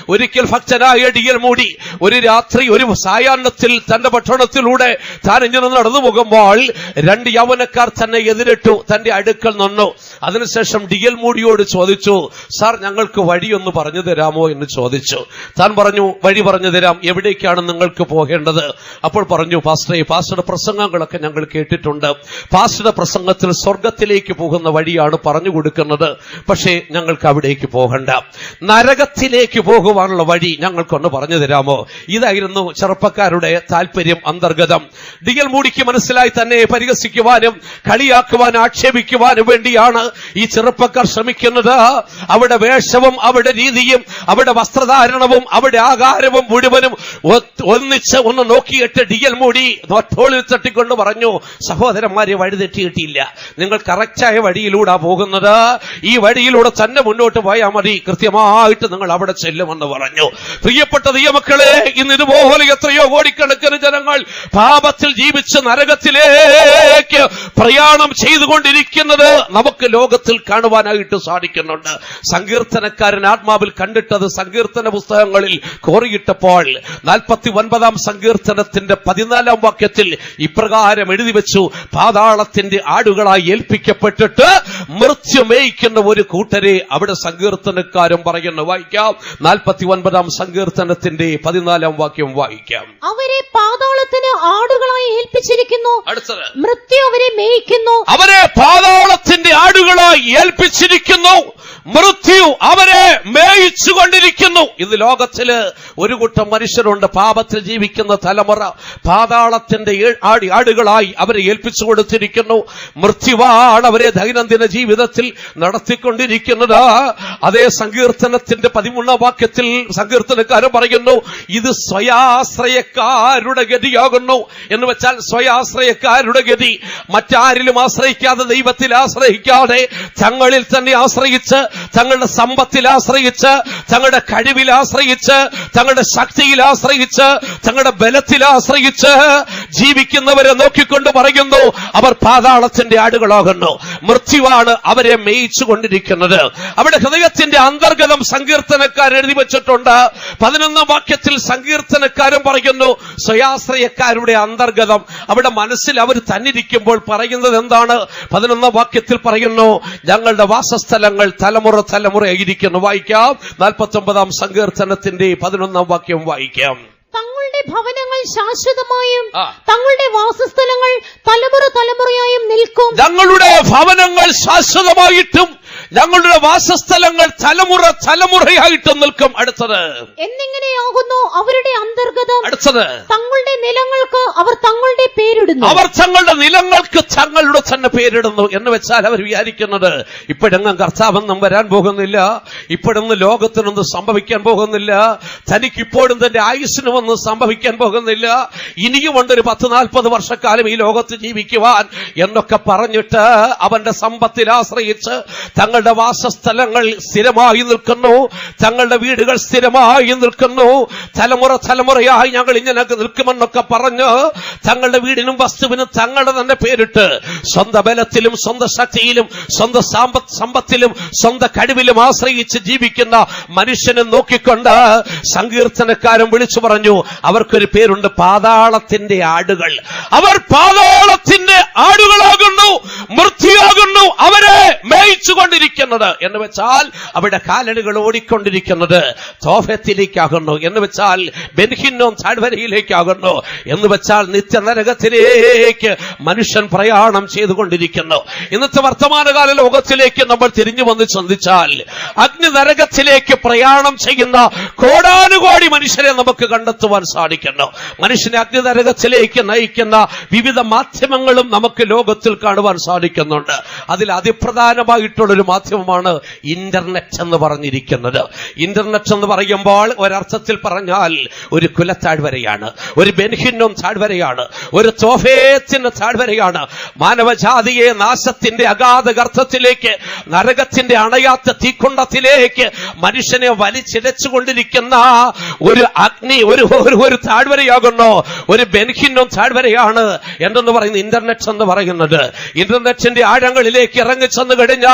ഒരിക്കൽ ഭക്തനായ ഡിയൽ മൂടി ഒരു രാത്രി ഒരു സായാഹ്നത്തിൽ തന്റെ പട്ടണത്തിലൂടെ താൻ ഇങ്ങനെ നടന്നു പോകുമ്പോൾ രണ്ട് യൗവനക്കാർ തന്നെ എതിരിട്ടു തന്റെ അടുക്കൽ നിന്നു അതിനുശേഷം ഡിയൽ മൂടിയോട് ചോദിച്ചു സാർ ഞങ്ങൾക്ക് വഴിയൊന്ന് പറഞ്ഞു തരാമോ എന്ന് ചോദിച്ചു താൻ പറഞ്ഞു വഴി പറഞ്ഞു തരാം എവിടേക്കാണ് നിങ്ങൾക്ക് പോകേണ്ടത് അപ്പോൾ പറഞ്ഞു പാസ്റ്ററെ പാസ്റ്ററുടെ പ്രസംഗങ്ങളൊക്കെ ഞങ്ങൾ കേട്ടിട്ടുണ്ട് പാസ്റ്ററുടെ പ്രസംഗത്തിൽ സ്വർഗത്തിലേക്ക് പോകുന്ന വഴിയാണ് പറഞ്ഞു കൊടുക്കുന്നത് പക്ഷേ ഞങ്ങൾക്ക് അവിടേക്ക് പോകണ്ട നരകത്തിലേക്ക് പോകുവാനുള്ള വഴി ഞങ്ങൾക്കൊന്ന് പറഞ്ഞു തരാമോ ഇതായിരുന്നു ചെറുപ്പക്കാരുടെ താല്പര്യം അന്തർഗതം ഡിയൽ മൂടിക്ക് മനസ്സിലായി തന്നെ പരിഹസിക്കുവാനും കളിയാക്കുവാനും ആക്ഷേപിക്കുവാനും വേണ്ടിയാണ് ഈ ചെറുപ്പക്കാർ ശ്രമിക്കുന്നത് അവിടെ വേഷവും അവിടെ രീതിയും അവിടെ വസ്ത്രധാരണവും അവിടെ ആകാരവും മുഴുവനും ഒത്ത് ഒന്നിച്ച് ഒന്ന് നോക്കിയിട്ട് ഡിയൽ മൂടി തോളിൽ തട്ടിക്കൊണ്ട് പറഞ്ഞു സഹോദരന്മാരെ വഴി തെറ്റിയിട്ടില്ല നിങ്ങൾ കറക്റ്റായ വഴിയിലൂടെ പോകുന്നത് ഈ വഴിയിലൂടെ തന്നെ മുന്നോട്ട് പോയാൽ മതി കൃത്യമായിട്ട് നിങ്ങൾ അവിടെ ചെല്ലുമെന്ന് പറഞ്ഞു പ്രിയപ്പെട്ട ദൈവമക്കളെ ഇന്ന് ഇതുപോലെ എത്രയോ കോടിക്കണക്കിന് ജനങ്ങൾ പാപത്തിൽ ജീവിച്ച് നരകത്തിലേക്ക് പ്രയാണം ചെയ്തുകൊണ്ടിരിക്കുന്നത് നമുക്ക് ലോകത്തിൽ കാണുവാനായിട്ട് സാധിക്കുന്നുണ്ട് സങ്കീർത്തനക്കാരൻ ആത്മാവിൽ കണ്ടിട്ടത് സങ്കീർത്തന പുസ്തകങ്ങളിൽ കോറിയിട്ടപ്പോൾ നാൽപ്പത്തി ഒൻപതാം സങ്കീർത്തനത്തിന്റെ പതിനാലാം വാക്യത്തിൽ ഇപ്രകാരം എഴുതി വെച്ചു പാതാളത്തിന്റെ ആടുകളായി ഏൽപ്പിക്കപ്പെട്ടിട്ട് മൃത്യു മേയിക്കുന്ന ഒരു കൂട്ടരെ അവിടെ സങ്കീർത്തനക്കാരും പറയുന്നു വായിക്കാം നാൽപ്പത്തി ഒൻപതാം സങ്കീർത്തനത്തിന്റെ പതിനാലാം വാക്യം വായിക്കാം അവരെ പാതാളത്തിന് ആടുകളായി ഏൽപ്പിച്ചിരിക്കുന്നു അടുത്തത് മൃത്യു അവരെ മേയിക്കുന്നു അവരെ പാതാളത്തിന്റെ ആടുകളായി ഏൽപ്പിച്ചിരിക്കുന്നു മൃത്യു അവരെ മേയിച്ചു കൊണ്ടിരിക്കുന്നു ഇത് ലോകത്തില് ഒരു കൂട്ടം മനുഷ്യരുണ്ട് പാപത്തിൽ ജീവിക്കുന്ന തലമുറ പാതാളത്തിന്റെ ഏ- ആടി ആടുകളായി അവരെ ഏൽപ്പിച്ചു കൊടുത്തിരിക്കുന്നു മൃത്യുവാണ് അവരെ ദൈനംദിന ജീവിതത്തിൽ നടത്തിക്കൊണ്ടിരിക്കുന്നത് അതേ സങ്കീർത്തനത്തിന്റെ പതിമൂന്നാം വാക്യത്തിൽ സങ്കീർത്തനക്കാരൻ പറയുന്നു ഇത് സ്വയാശ്രയക്കാരുടെ ഗതിയാകുന്നു എന്ന് വെച്ചാൽ സ്വയാശ്രയക്കാരുടെ ഗതി മറ്റാരിലും ആശ്രയിക്കാതെ ദൈവത്തിൽ ആശ്രയിക്കാതെ തങ്ങളിൽ തന്നെ ആശ്രയിച്ച് തങ്ങളുടെ സമ്പത്തിൽ ആശ്രയിച്ച് തങ്ങളുടെ കഴിവിൽ ആശ്രയിച്ച് തങ്ങളുടെ ശക്തിയിൽ ആശ്രയിച്ച് തങ്ങളുടെ ബലത്തിൽ ആശ്രയിച്ച് ജീവിക്കുന്നവരെ നോക്കിക്കൊണ്ട് പറയുന്നു അവർ പാതാളത്തിന്റെ ആടുകളാകുന്നു മൃത്യുവാണ് അവരെ മേയിച്ചു കൊണ്ടിരിക്കുന്നത് അവിടെ ഹൃദയത്തിന്റെ അന്തർഗതം സങ്കീർത്തനക്കാർ എഴുതി വെച്ചിട്ടുണ്ട് പതിനൊന്നാം വാക്യത്തിൽ സങ്കീർത്തനക്കാരും പറയുന്നു സ്വയാശ്രയക്കാരുടെ അന്തർഗതം അവിടെ മനസ്സിൽ അവർ തന്നിരിക്കുമ്പോൾ പറയുന്നത് എന്താണ് പതിനൊന്നാം വാക്യത്തിൽ പറയുന്നു ഞങ്ങളുടെ വാസസ്ഥലങ്ങൾ തലമുറ തലമുറയായിരിക്കുന്നു വായിക്കാം നാൽപ്പത്തി ഒമ്പതാം സങ്കീർത്തനത്തിന്റെ പതിനൊന്നാം വാക്യം വായിക്കാം തങ്ങളുടെ ഭവനങ്ങൾ ശാശ്വതമായും ആ. തങ്ങളുടെ വാസസ്ഥലങ്ങൾ തലമുറ തലമുറയായും നിൽക്കും ഞങ്ങളുടെ ഭവനങ്ങൾ ശാശ്വതമായിട്ടും ഞങ്ങളുടെ വാസസ്ഥലങ്ങൾ തലമുറ തലമുറയായിട്ടും നിൽക്കും അടുത്തത് എന്നിങ്ങനെയാകുന്നു അവരുടെ അന്തർഗതം അടുത്തത് തങ്ങളുടെ നിലങ്ങൾക്ക് അവർ തങ്ങളുടെ പേരിടുന്നു അവർ തങ്ങളുടെ നിലങ്ങൾക്ക് തങ്ങളുടെ തന്നെ പേരിടുന്നു എന്ന് വെച്ചാൽ അവർ വിചാരിക്കുന്നത് ഇപ്പോഴെങ്ങും കർത്താവൊന്നും വരാൻ പോകുന്നില്ല ഇപ്പോഴൊന്നും ലോകത്തിനൊന്നും സംഭവിക്കാൻ പോകുന്നില്ല തനിക്ക് ഇപ്പോഴും തന്റെ ആയുസ്സിനുമൊന്നും സംഭവിക്കാൻ പോകുന്നില്ല ഇനിയുമുണ്ട് ഒരു പത്ത് നാൽപ്പത് വർഷക്കാലം ഈ ലോകത്ത് ജീവിക്കുവാൻ എന്നൊക്കെ പറഞ്ഞിട്ട് അവന്റെ സമ്പത്തിൽ ആശ്രയിച്ച് തങ്ങളുടെ വാസസ്ഥലങ്ങൾ സ്ഥിരമായി നിൽക്കുന്നു തങ്ങളുടെ വീടുകൾ സ്ഥിരമായി നിൽക്കുന്നു തലമുറ തലമുറയായി ഞങ്ങൾ ഇങ്ങനെ നിൽക്കുമെന്നൊക്കെ പറഞ്ഞ് തങ്ങളുടെ വീടിനും വസ്തുവിനും തങ്ങളുടെ തന്നെ പേരിട്ട് സ്വന്തം ബലത്തിലും സ്വന്തം ശക്തിയിലും സ്വന്തം സാമ്പ- സമ്പത്തിലും സ്വന്തം കഴിവിലും ആശ്രയിച്ച് ജീവിക്കുന്ന മനുഷ്യനെ നോക്കിക്കൊണ്ട് സങ്കീർത്തനക്കാരൻ വിളിച്ചു പറഞ്ഞു അവർക്കൊരു പേരുണ്ട് പാതാളത്തിന്റെ ആടുകൾ അവർ പാതാളത്തിന്റെ ആടുകളാകുന്നു മൃത്യുവാകുന്നു അവരെ മേയിച്ചു കൊണ്ടിരിക്കുന്നത് എന്ന് വെച്ചാൽ അവിടെ കാലടികൾ ഓടിക്കൊണ്ടിരിക്കുന്നത് തോഫത്തിലേക്കാകുന്നു എന്ന് വെച്ചാൽ ബെൻഹിന്നോം താഴ്വരയിലേക്കാകുന്നു എന്ന് വെച്ചാൽ നിത്യനരകത്തിലേക്ക് മനുഷ്യൻ പ്രയാണം ചെയ്തുകൊണ്ടിരിക്കുന്നു ഇന്നത്തെ വർത്തമാനകാല ലോകത്തിലേക്ക് നമ്മൾ തിരിഞ്ഞു വന്ന് ചിന്തിച്ചാൽ അഗ്നി നരകത്തിലേക്ക് പ്രയാണം ചെയ്യുന്ന കോടാനുകോടി മനുഷ്യരെ നമുക്ക് കണ്ടെത്തുവാൻ സാധിക്കുന്നു മനുഷ്യനെ അഗ്നി നരകത്തിലേക്ക് നയിക്കുന്ന വിവിധ മാധ്യമങ്ങളും നമുക്ക് ലോകത്തിൽ കാണുവാൻ സാധിക്കുന്നുണ്ട് അതിൽ അതിപ്രധാനമായിട്ടുള്ളൊരു മാധ്യമമാണ് ഇന്റർനെറ്റ് എന്ന് പറഞ്ഞിരിക്കുന്നത് ഇന്റർനെറ്റ് എന്ന് പറയുമ്പോൾ ഒരർത്ഥത്തിൽ പറഞ്ഞാൽ ഒരു കുലത്താഴ്വരയാണ് ഒരു ബെൻഹിന്നും താഴ്വരയാണ് ഒരു തോഫേത്തിന്റെ താഴ്വരയാണ് മാനവജാതിയെ നാശത്തിന്റെ അഗാധ ഗർത്തത്തിലേക്ക് നരകത്തിന്റെ അണയാത്ത തീക്കുണ്ടത്തിലേക്ക് മനുഷ്യനെ വലിച്ചിഴച്ചുകൊണ്ടിരിക്കുന്ന ഒരു അഗ്നി ഒരു ഒരു ഒരു താഴ്വരയാകുന്നു ഒരു ബെൻഹിന്നും താഴ്വരയാണ് എന്തെന്ന് പറയുന്നത് ഇന്റർനെറ്റ് എന്ന് പറയുന്നത് ഇന്റർനെറ്റിന്റെ ആഴങ്ങളിലേക്ക് ഇറങ്ങി ചെന്ന് കഴിഞ്ഞാൽ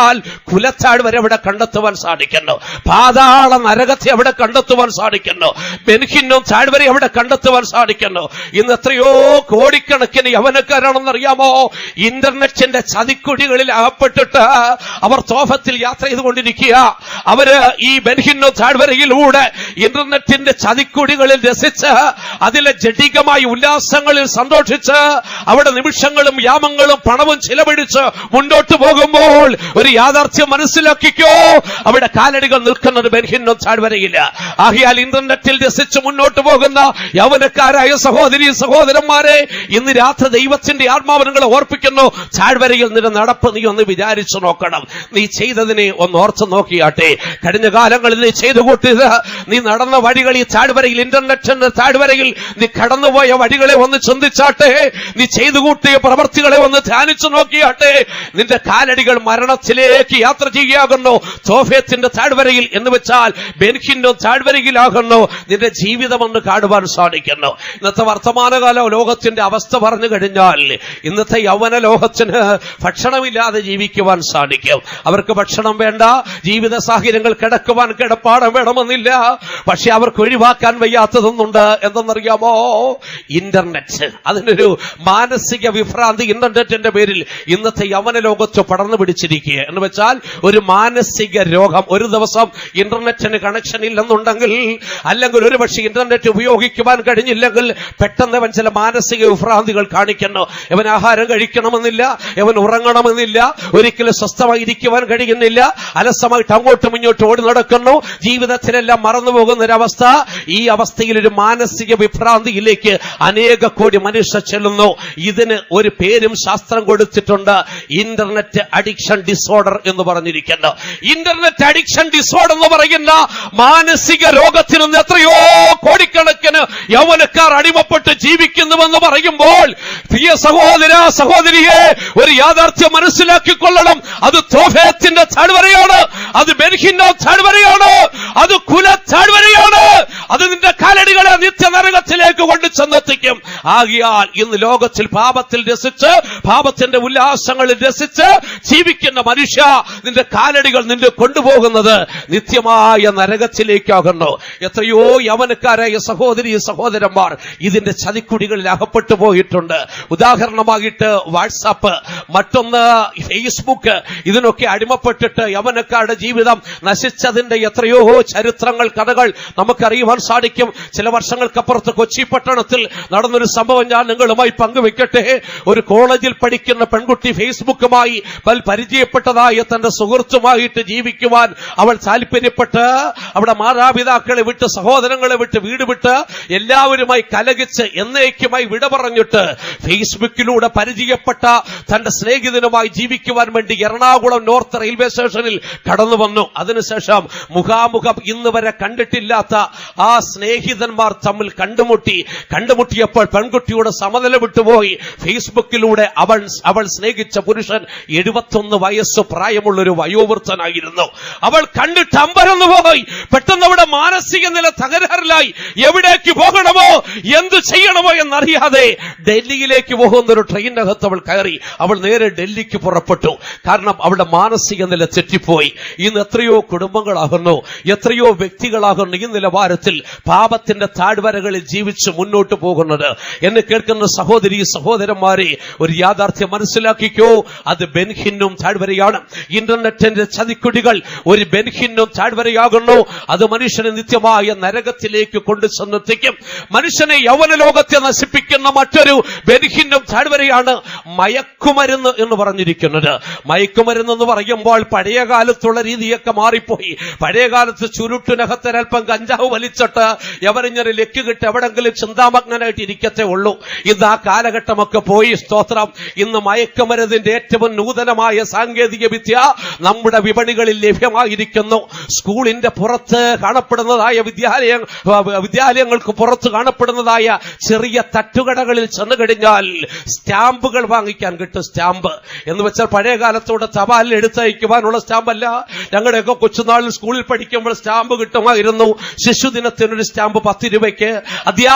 കുലത്താഴ്വര അവിടെ കണ്ടെത്തുവാൻ സാധിക്കുന്നു പാതാള നരകത്തെ അവിടെ കണ്ടെത്തുവാൻ സാധിക്കുന്നു ബെൻഹിന്നും താഴ്വരെ അവിടെ കണ്ടെത്തുവാൻ സാധിക്കുന്നു ഇന്ന് എത്രയോ കോടിക്കണക്കിന് യവനക്കാരാണെന്നറിയാമോ ഇന്റർനെറ്റിന്റെ ചതിക്കുഴികളിൽ അകപ്പെട്ടിട്ട് അവർ തോഫത്തിൽ യാത്ര ചെയ്തുകൊണ്ടിരിക്കുക അവര് ഈ ബെൻഹിന്നോ താഴ്വരയിലൂടെ ഇന്റർനെറ്റിന്റെ ചതിക്കുഴികളിൽ രസിച്ച് അതിലെ ജഡികമായ ഉല്ലാസങ്ങളിൽ സന്തോഷിച്ച് അവിടെ നിമിഷങ്ങളും യാമങ്ങളും പണവും ചിലവഴിച്ച് മുന്നോട്ട് പോകുമ്പോൾ ഒരു യാഥാർത്ഥ്യം മനസ്സിലാക്കിക്കോ അവിടെ കാലടികൾ നിൽക്കുന്നത് ബെൻഹിന്നോ താഴ്വരയില്ല ആകിയാൽ ഇന്റർനെറ്റിൽ രസിച്ച് മുന്നോട്ട് പോകുന്ന യൗവനക്കാരായ സഹോദരി സഹോദരന്മാരെ ഇന്ന് രാത്രി ദൈവത്തിന്റെ ആത്മാവ് നിങ്ങളെ ഓർപ്പിക്കുന്നു താഴ്വരയിൽ നിന്റെ നടപ്പ് നീ ഒന്ന് വിചാരിച്ചു നോക്കണം നീ ചെയ്തതിനെ ഒന്ന് ഓർത്ത് നോക്കിയാട്ടെ കഴിഞ്ഞ കാലങ്ങളിൽ നീ ചെയ്തു കൂട്ടിയത് നീ നടന്ന വഴികൾ ഈ താഴ്വരയിൽ ഇന്റർനെറ്റിന്റെ താഴ്വരയിൽ നീ കടന്നുപോയ വഴികളെ ഒന്ന് ചിന്തിച്ചാട്ടെ നീ ചെയ്തു കൂട്ടിയ പ്രവർത്തികളെ ഒന്ന് ധ്യാനിച്ചു നോക്കിയാട്ടെ നിന്റെ കാലടികൾ മരണത്തിലേക്ക് യാത്ര ചെയ്യുകയാകുന്നു സോഫിയത്തിന്റെ താഴ്വരയിൽ എന്ന് വെച്ചാൽ ബെൻഹിന്റെ താഴ്വരയിലാകുന്നു നിന്റെ ജീവിതം ഒന്ന് കാണുവാൻ സാധിക്കുന്നു ഇന്നത്തെ വർത്തമാനകാല ലോകത്തിന്റെ അവസ്ഥ പറഞ്ഞു കഴിഞ്ഞാൽ ഇന്നത്തെ യൗവന ലോകത്തിന് ഭക്ഷണമില്ലാതെ ജീവിക്കുവാൻ സാധിക്കും അവർക്ക് ഭക്ഷണം വേണ്ട ജീവിത സാഹചര്യങ്ങൾ കിടക്കുവാൻ കിടപ്പാടം വേണമെന്നില്ല പക്ഷെ അവർക്ക് ഒഴിവാക്കാൻ വയ്യാത്തതൊന്നുണ്ട് എന്തെന്നറിയാമോ ഇന്റർനെറ്റ് അതിനൊരു മാനസിക വിഭ്രാന്തി ഇന്റർനെറ്റിന്റെ പേരിൽ ഇന്നത്തെ യവന ലോകത്ത് പടർന്നു പിടിച്ചിരിക്കുക എന്ന് വെച്ചാൽ ഒരു മാനസിക രോഗം ഒരു ദിവസം ഇന്റർനെറ്റിന് കണക്ഷൻ ഇല്ലെന്നുണ്ടെങ്കിൽ അല്ലെങ്കിൽ ഒരു പക്ഷേ ഇന്റർനെറ്റ് ഉപയോഗിക്കുവാൻ കഴിഞ്ഞില്ലെങ്കിൽ പെട്ടെന്ന് അവൻ ചില മാനസിക വിഭ്രാന്തികൾ കാണിക്കുന്നു ഇവൻ ആഹാരം കഴിക്കണമെന്നില്ല ഇവൻ ഉറങ്ങണമെന്നില്ല ഒരിക്കലും സ്വസ്ഥമായി ഇരിക്കുവാൻ കഴിയുന്നില്ല അലസമായിട്ട് അങ്ങോട്ടും ഇങ്ങോട്ടും ഓടി നടക്കുന്നു ജീവിതത്തിലെല്ലാം മറന്നു പോകുന്ന ഒരവസ്ഥ ഈ അവസ്ഥയിൽ ഒരു മാനസിക വിഭ്രാന്തിയിലേക്ക് അനേക കോടി മനുഷ്യർ ചെല്ലുന്നു ഇതിന് ഒരു പേരും ശാസ്ത്രം കൊടുത്തിട്ടുണ്ട് ഇന്റർനെറ്റ് അഡിക്ഷൻ ഡിസോർഡർ എന്ന് പറഞ്ഞിരിക്കുന്നു ഇന്റർനെറ്റ് അഡിക്ഷൻ ഡിസോർഡർ എന്ന് പറയുന്ന മാനസിക രോഗത്തിൽ നിന്ന് എത്രയോ കോടിക്കണക്കിന് യൗവനക്കാർ അടിമപ്പെട്ട് ജീവിക്കുന്നുവെന്ന് പറയുമ്പോൾ പ്രിയ സഹോദര സഹോദരിയെ ഒരു യാഥാർത്ഥ്യം മനസ്സിലാക്കിക്കൊള്ളണം അത് തോഫേത്തിന്റെ താഴ്വരയാണ് അത് ബെൻഹിന്റെ താഴ്വരയാണ് അത് കുല താഴ്വരയാണ് അത് നിന്റെ കാലടികളെ നിത്യനരകത്തിലേക്ക് കൊണ്ട് ചെന്നെത്തിക്കും ആകിയാൽ ഇന്ന് ലോകത്തിൽ പാപത്തിൽ രസിച്ച് പാപത്തിന്റെ ഉല്ലാസങ്ങളിൽ രസിച്ച് ജീവിക്കുന്ന മനുഷ്യ നിന്റെ കാലടികൾ നിന്നെ കൊണ്ടുപോകുന്നത് നിത്യമായ നരകത്തിലേക്കാകുന്നു എത്രയോ യവനക്കാരായ സഹോദരി സഹോദരന്മാർ ഇതിന്റെ ചതിക്കുടികളിൽ അകപ്പെട്ടു പോയിട്ടുണ്ട് ഉദാഹരണമായിട്ട് വാട്സാപ്പ് മറ്റൊന്ന് ഫേസ്ബുക്ക് ഇതിനൊക്കെ അടിമപ്പെട്ടിട്ട് യവനക്കാരുടെ ജീവിതം നശിച്ചതിന്റെ എത്രയോ ചരിത്രങ്ങൾ കഥകൾ നമുക്കറിയുവാൻ സാധിക്കും ചില വർഷങ്ങൾക്കപ്പുറത്ത് കൊച്ചി പട്ടണത്തിൽ നടന്നൊരു സംഭവം ഞാൻ നിങ്ങളുമായി പങ്കുവെക്കട്ടെ ഒരു കോളേജിൽ പഠിക്കുന്ന പെൺകുട്ടി ഫേസ്ബുക്കുമായി പൽ പരിചയപ്പെട്ടതായ തന്റെ സുഹൃത്തുമായിട്ട് ജീവിക്കുവാൻ അവൾ താല്പര്യപ്പെട്ട് അവിടെ മാതാപിതാക്കളെ വിട്ട് സഹോദരങ്ങളെ വിട്ട് വീട് വിട്ട് എല്ലാവരുമായി കലകിച്ച് എന്നേക്കുമായി വിട പറഞ്ഞിട്ട് ഫേസ്ബുക്കിലൂടെ പരിചയപ്പെട്ട തന്റെ സ്നേഹിതനുമായി ജീവിക്കുവാൻ വേണ്ടി എറണാകുളം നോർത്ത് റെയിൽവേ സ്റ്റേഷനിൽ കടന്നു വന്നു അതിനുശേഷം മുഖാമുഖം ഇന്ന് വരെ കണ്ടിട്ടില്ലാത്ത ആ സ്നേഹിതന്മാർ തമ്മിൽ കണ്ടുമുട്ടി കണ്ടുമുട്ടിയപ്പോൾ പെൺകുട്ടിയുടെ സമനില വിട്ടുപോയി ഫേസ്ബുക്കിലൂടെ അവൾ അവൾ സ്നേഹിച്ച പുരുഷൻ എഴുപത്തൊന്ന് വയസ്സ് പ്രായമുള്ള ഒരു വയോവൃത്തനായിരുന്നു അവൾ കണ്ടിട്ട് അമ്പരന്നു പോയി പെട്ടെന്ന് അവിടെ മാനസിക നില തകരാറിലായി എവിടേക്ക് പോകണമോ എന്തു ചെയ്യണമോ എന്നറിയാതെ ഡൽഹിയിലേക്ക് പോകുന്ന ഒരു ട്രെയിനകത്ത് അവൾ കയറി അവൾ നേരെ ഡൽഹിക്ക് പുറപ്പെട്ടു കാരണം അവളുടെ മാനസിക നില തെറ്റിപ്പോയി ഇന്ന് എത്രയോ കുടുംബങ്ങളാകുന്നു എത്രയോ വ്യക്തികളാകുന്നു ഈ നിലവാരത്തിൽ പാപത്തിന്റെ താഴ്വരകളിൽ ജീവിച്ച് മുന്നോട്ട് പോകുന്നത് എന്നെ കേൾക്കുന്ന സഹോദരി സഹോദരന്മാരെ ഒരു യാഥാർത്ഥ്യം മനസ്സിലാക്കിക്കോ അത് ബെൻഹിന്നും താഴ്വരയാണ് ഇന്റർനെറ്റിന്റെ ചതിക്കുടികൾ ഒരു ബെൻഹിന്നും താഴ്വരയാകുന്നു അത് മനുഷ്യനെ നിത്യമായ നരകത്തിലേക്ക് കൊണ്ടു ചെന്നെത്തിക്കും മനുഷ്യനെ യൗവന ലോകത്തെ നശിപ്പിക്കുന്ന മറ്റൊരു ബെൻഹിന്നും താഴ്വരയാണ് മയക്കുമരുന്ന് എന്ന് പറഞ്ഞിരിക്കുന്നത് മയക്കുമരുന്ന് എന്ന് പറയുമ്പോൾ പഴയ കാലത്തുള്ള രീതിയൊക്കെ മാറിപ്പോയി പഴയ കാലത്ത് ചുരുട്ടിനകത്തൊരൽപ്പം കഞ്ചാവ് വലിച്ചിട്ട് എവരിങ്ങനെ ലക്ക് കിട്ടി എവിടെങ്കിലും ചിന്താമഗ്നനായിട്ട് ഇരിക്കത്തേ ഉള്ളൂ ഇന്ന് ആ കാലഘട്ടമൊക്കെ പോയി സ്തോത്രം ഇന്ന് മയക്കുമരുന്നിന്റെ ഏറ്റവും നൂതനമായ സാങ്കേതിക വിദ്യ നമ്മുടെ വിപണികളിൽ ലഭ്യമായിരിക്കുന്നു സ്കൂളിന്റെ പുറത്ത് കാണപ്പെടുന്നതായ വിദ്യാലയ വിദ്യാലയങ്ങൾക്ക് പുറത്ത് കാണപ്പെടുന്നതായ ചെറിയ തട്ടുകടകളിൽ ചെന്ന് കഴിഞ്ഞാൽ സ്റ്റാമ്പുകൾ വാങ്ങിക്കാൻ കിട്ടും സ്റ്റാമ്പ് എന്ന് വെച്ചാൽ പഴയ കാലത്തോടെ തപാലിൽ എടുത്തയക്കുവാനുള്ള സ്റ്റാമ്പല്ല ഞങ്ങളുടെയൊക്കെ കൊച്ചുനാളിൽ സ്കൂളിൽ പഠിക്കുമ്പോൾ സ്റ്റാമ്പ് കിട്ടുമായിരുന്നു ശിശുദിനത്തിനൊരു സ്റ്റാമ്പ് പത്ത് രൂപയ്ക്ക് അധ്യാപക ദിന